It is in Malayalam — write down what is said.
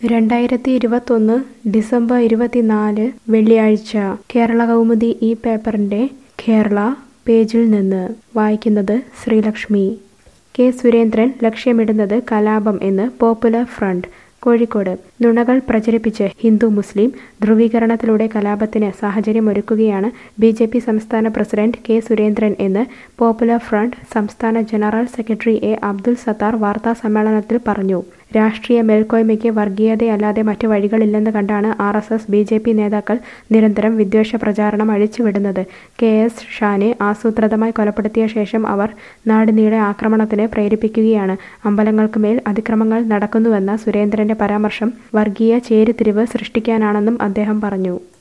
രണ്ടായിരത്തി ഇരുപത്തൊന്ന് ഡിസംബർ ഇരുപത്തിനാല് വെള്ളിയാഴ്ച കേരള കൗമുദി ഈ പേപ്പറിന്റെ കേരള പേജിൽ നിന്ന് വായിക്കുന്നത് ശ്രീലക്ഷ്മി കെ സുരേന്ദ്രൻ ലക്ഷ്യമിടുന്നത് കലാപം എന്ന് പോപ്പുലർ ഫ്രണ്ട് കോഴിക്കോട് നുണകൾ പ്രചരിപ്പിച്ച് ഹിന്ദു മുസ്ലിം ധ്രുവീകരണത്തിലൂടെ കലാപത്തിന് സാഹചര്യമൊരുക്കുകയാണ് ബി ജെ പി സംസ്ഥാന പ്രസിഡന്റ് കെ സുരേന്ദ്രൻ എന്ന് പോപ്പുലർ ഫ്രണ്ട് സംസ്ഥാന general secretary A Abdul Sathar വാർത്താ സമ്മേളനത്തിൽ പറഞ്ഞു രാഷ്ട്രീയ മേൽക്കോയ്മയ്ക്ക് വർഗീയതയല്ലാതെ മറ്റു വഴികളില്ലെന്ന് കണ്ടാണ് R S S B J P നേതാക്കൾ നിരന്തരം വിദ്വേഷ പ്രചാരണം അഴിച്ചുവിടുന്നത് കെ എസ് ഷാനെ ആസൂത്രിതമായി കൊലപ്പെടുത്തിയ ശേഷം അവർ നാടുനീളെ ആക്രമണത്തിന് പ്രേരിപ്പിക്കുകയാണ് അമ്പലങ്ങൾക്ക് മേൽ അതിക്രമങ്ങൾ നടക്കുന്നുവെന്ന സുരേന്ദ്രന്റെ പരാമർശം വർഗീയ ചേരിതിരിവ് സൃഷ്ടിക്കാനാണെന്നും അദ്ദേഹം പറഞ്ഞു